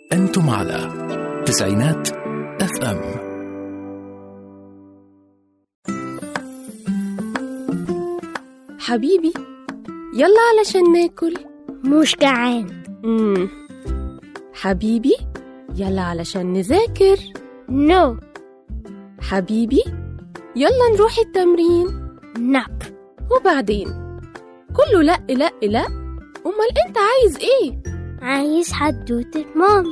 أنتم على تسعينات اف ام حبيبي يلا علشان ناكل مش جعان مم. حبيبي يلا علشان نذاكر نو حبيبي يلا نروح التمرين ناب وبعدين كله لا لا لا امال انت عايز ايه عايز حدوتة مامي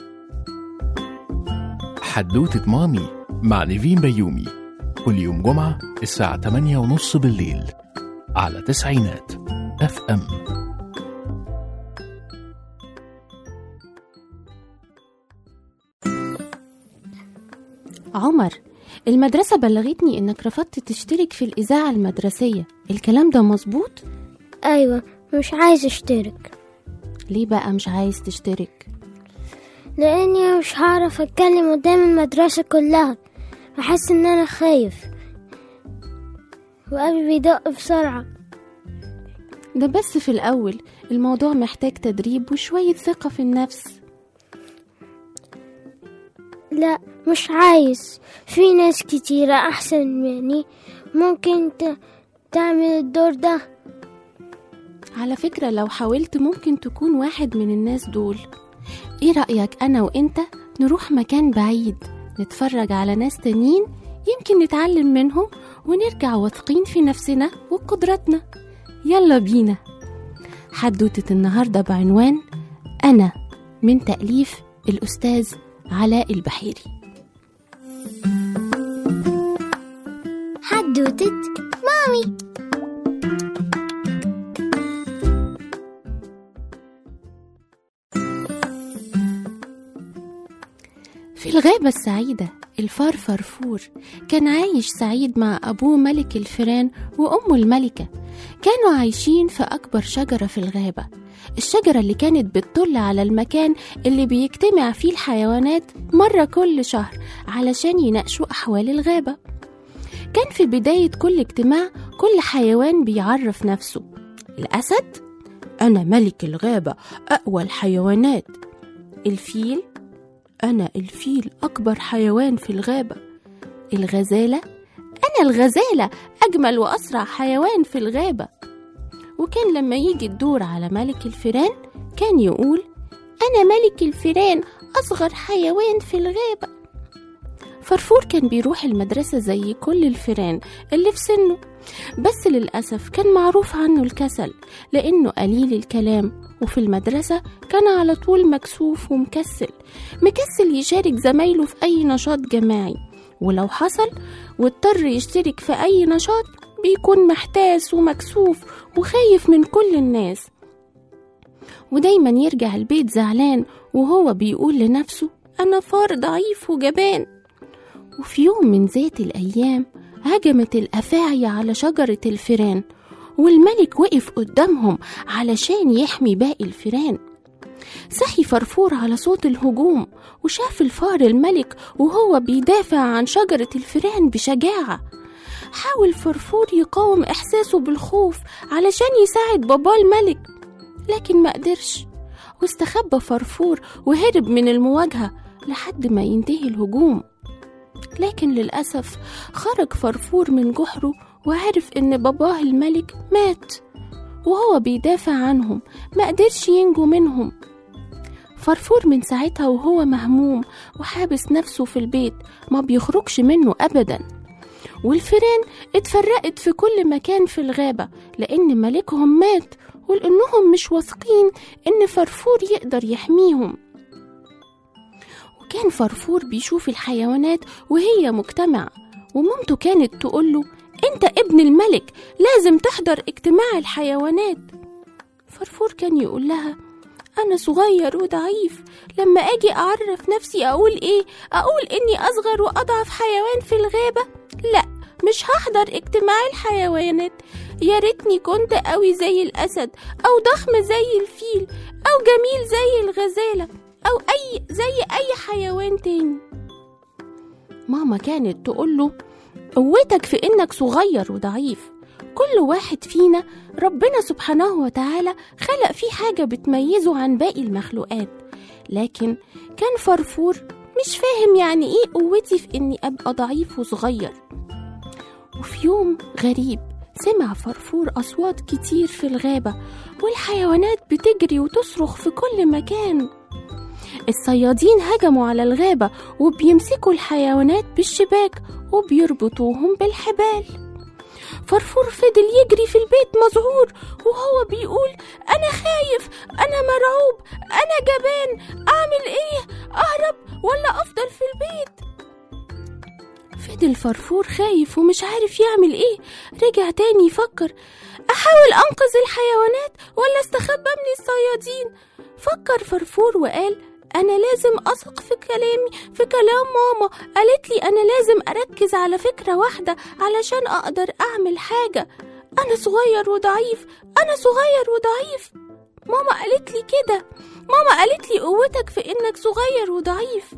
حدوتة مامي مع نيفين بيومي كل يوم جمعة الساعة 8 ونص بالليل على تسعينات اف ام عمر المدرسة بلغتني إنك رفضت تشترك في الإذاعة المدرسية الكلام ده مظبوط؟ أيوة مش عايز اشترك ليه بقى مش عايز تشترك؟ لأني مش هعرف أتكلم قدام المدرسة كلها بحس إن أنا خايف وقلبي بيدق بسرعة ده بس في الأول الموضوع محتاج تدريب وشوية ثقة في النفس لا مش عايز في ناس كتيرة أحسن مني ممكن ت... تعمل الدور ده على فكرة لو حاولت ممكن تكون واحد من الناس دول ايه رأيك أنا وإنت نروح مكان بعيد نتفرج على ناس تانيين يمكن نتعلم منهم ونرجع واثقين في نفسنا وقدراتنا يلا بينا حدوتة النهاردة بعنوان أنا من تأليف الأستاذ علاء البحيري حدوتة مامي في الغابة السعيدة الفار فرفور كان عايش سعيد مع أبوه ملك الفيران وأمه الملكة كانوا عايشين في أكبر شجرة في الغابة الشجرة اللي كانت بتطل على المكان اللي بيجتمع فيه الحيوانات مرة كل شهر علشان يناقشوا أحوال الغابة كان في بداية كل اجتماع كل حيوان بيعرف نفسه الأسد أنا ملك الغابة أقوى الحيوانات الفيل أنا الفيل أكبر حيوان في الغابة الغزالة أنا الغزالة أجمل وأسرع حيوان في الغابة وكان لما يجي الدور على ملك الفيران كان يقول أنا ملك الفيران أصغر حيوان في الغابة فرفور كان بيروح المدرسة زي كل الفيران اللي في سنه بس للأسف كان معروف عنه الكسل لأنه قليل الكلام وفي المدرسة كان على طول مكسوف ومكسل مكسل يشارك زمايله في أي نشاط جماعي ولو حصل واضطر يشترك في أي نشاط بيكون محتاس ومكسوف وخايف من كل الناس ودايما يرجع البيت زعلان وهو بيقول لنفسه أنا فار ضعيف وجبان وفي يوم من ذات الأيام هجمت الأفاعي على شجرة الفيران والملك وقف قدامهم علشان يحمي باقي الفيران صحي فرفور على صوت الهجوم وشاف الفار الملك وهو بيدافع عن شجرة الفيران بشجاعة حاول فرفور يقاوم إحساسه بالخوف علشان يساعد باباه الملك لكن ما قدرش واستخبى فرفور وهرب من المواجهة لحد ما ينتهي الهجوم لكن للأسف خرج فرفور من جحره وعرف إن باباه الملك مات وهو بيدافع عنهم ما قدرش ينجو منهم فرفور من ساعتها وهو مهموم وحابس نفسه في البيت ما بيخرجش منه أبدا والفيران اتفرقت في كل مكان في الغابة لأن ملكهم مات ولأنهم مش واثقين إن فرفور يقدر يحميهم وكان فرفور بيشوف الحيوانات وهي مجتمعة ومامته كانت تقوله انت ابن الملك لازم تحضر اجتماع الحيوانات فرفور كان يقول لها انا صغير وضعيف لما اجي اعرف نفسي اقول ايه اقول اني اصغر واضعف حيوان في الغابة لا مش هحضر اجتماع الحيوانات يا ريتني كنت قوي زي الاسد او ضخم زي الفيل او جميل زي الغزالة او اي زي اي حيوان تاني ماما كانت تقوله قوتك في إنك صغير وضعيف كل واحد فينا ربنا سبحانه وتعالى خلق فيه حاجة بتميزه عن باقي المخلوقات لكن كان فرفور مش فاهم يعني ايه قوتي في اني ابقى ضعيف وصغير وفي يوم غريب سمع فرفور أصوات كتير في الغابة والحيوانات بتجري وتصرخ في كل مكان الصيادين هجموا على الغابة وبيمسكوا الحيوانات بالشباك وبيربطوهم بالحبال فرفور فضل يجري في البيت مذعور وهو بيقول أنا خايف أنا مرعوب أنا جبان أعمل إيه أهرب ولا أفضل في البيت فضل فرفور خايف ومش عارف يعمل ايه رجع تاني يفكر احاول انقذ الحيوانات ولا استخبى من الصيادين فكر فرفور وقال انا لازم اثق في كلامي في كلام ماما قالت لي انا لازم اركز على فكره واحده علشان اقدر اعمل حاجه انا صغير وضعيف انا صغير وضعيف ماما قالت لي كده ماما قالت لي قوتك في انك صغير وضعيف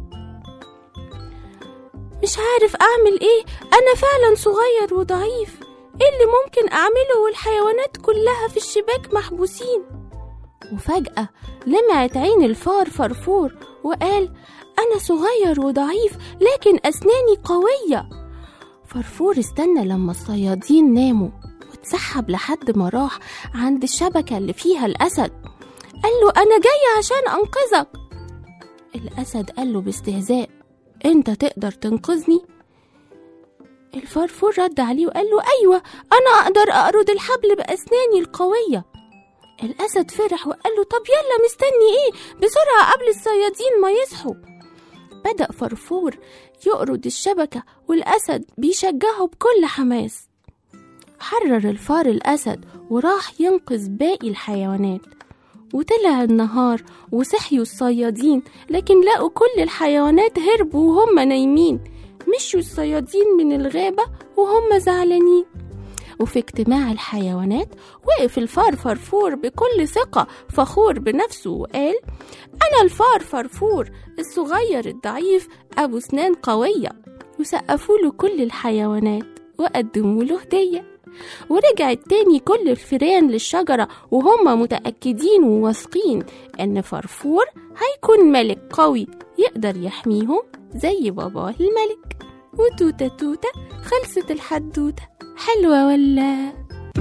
مش عارف أعمل إيه أنا فعلا صغير وضعيف إيه اللي ممكن أعمله والحيوانات كلها في الشباك محبوسين وفجأة لمعت عين الفار فرفور وقال أنا صغير وضعيف لكن أسناني قوية فرفور استنى لما الصيادين ناموا واتسحب لحد ما راح عند الشبكة اللي فيها الأسد قال له أنا جاي عشان أنقذك الأسد قال له باستهزاء انت تقدر تنقذني الفرفور رد عليه وقال له ايوه انا اقدر اقرض الحبل باسناني القويه الاسد فرح وقال له طب يلا مستني ايه بسرعه قبل الصيادين ما يصحوا بدا فرفور يقرض الشبكه والاسد بيشجعه بكل حماس حرر الفار الاسد وراح ينقذ باقي الحيوانات وطلع النهار وصحيوا الصيادين لكن لقوا كل الحيوانات هربوا وهم نايمين مشوا الصيادين من الغابة وهم زعلانين وفي اجتماع الحيوانات وقف الفار فرفور بكل ثقة فخور بنفسه وقال أنا الفار فرفور الصغير الضعيف أبو سنان قوية وسقفوا له كل الحيوانات وقدموا له هديه ورجعت تاني كل الفيران للشجرة وهم متأكدين وواثقين إن فرفور هيكون ملك قوي يقدر يحميهم زي باباه الملك وتوتة توتة خلصت الحدوتة حلوة ولا؟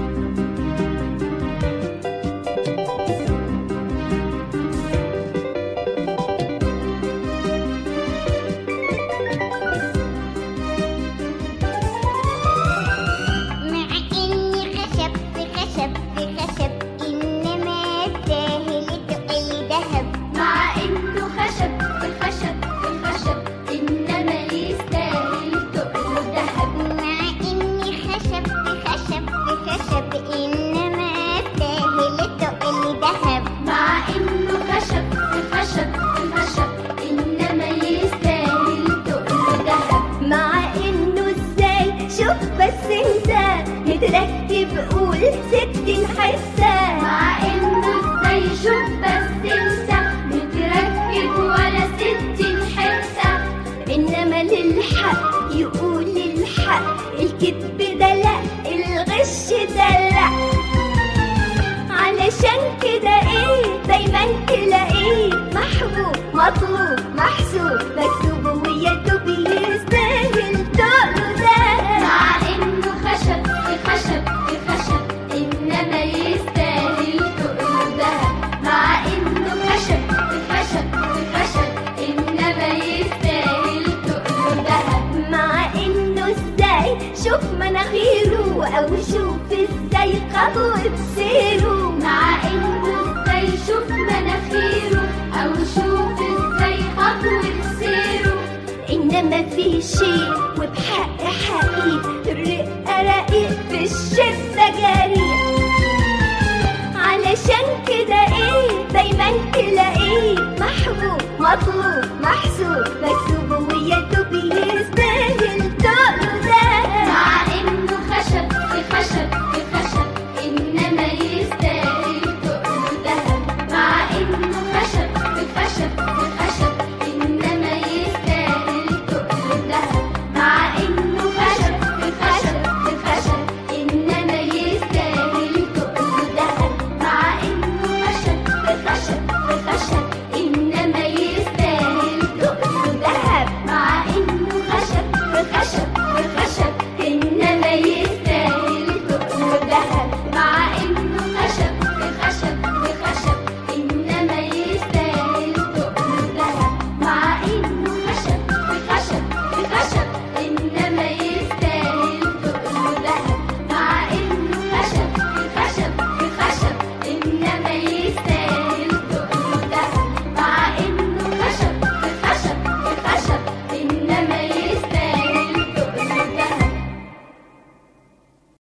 مع إني خشب في خشب في خشب إنما الساهل تقل ذهب مع انه خشب في خشب في خشب انما يستاهل تقل ذهب مع إني خشب في خشب في خشب إنما الساهل تقل ذهب مع انه خشب في خشب في خشب انما يستاهل تقل ذهب مع انه ازاي شوف بس انت متركب قول ستين حسة مع انه ازاي شوف بس انت متركب ولا ستين حته انما للحق يقول الحق الكذب ده لا الغش ده لا علشان كده ايه دايما تلاقيه محبوب مطلوب محسوب مكتوب ويدوب يستاهل تقله ده مع انه خشب في خشب في خشب انما يستاهل تقل ذهب مع انه خشب في خشب في خشب انما يستاهل تقل ذهب مع انه ازاي شوف مناخيره او شوف ازاي خطوة سيره مع انه ازاي شوف مناخيره او شوف ازاي خطوة سيره انما في شيء وبحق حقيقي الرقة رقيق في الشدة جريء علشان كده ايه دايما تلاقيه محبوب مطلوب محسوب بس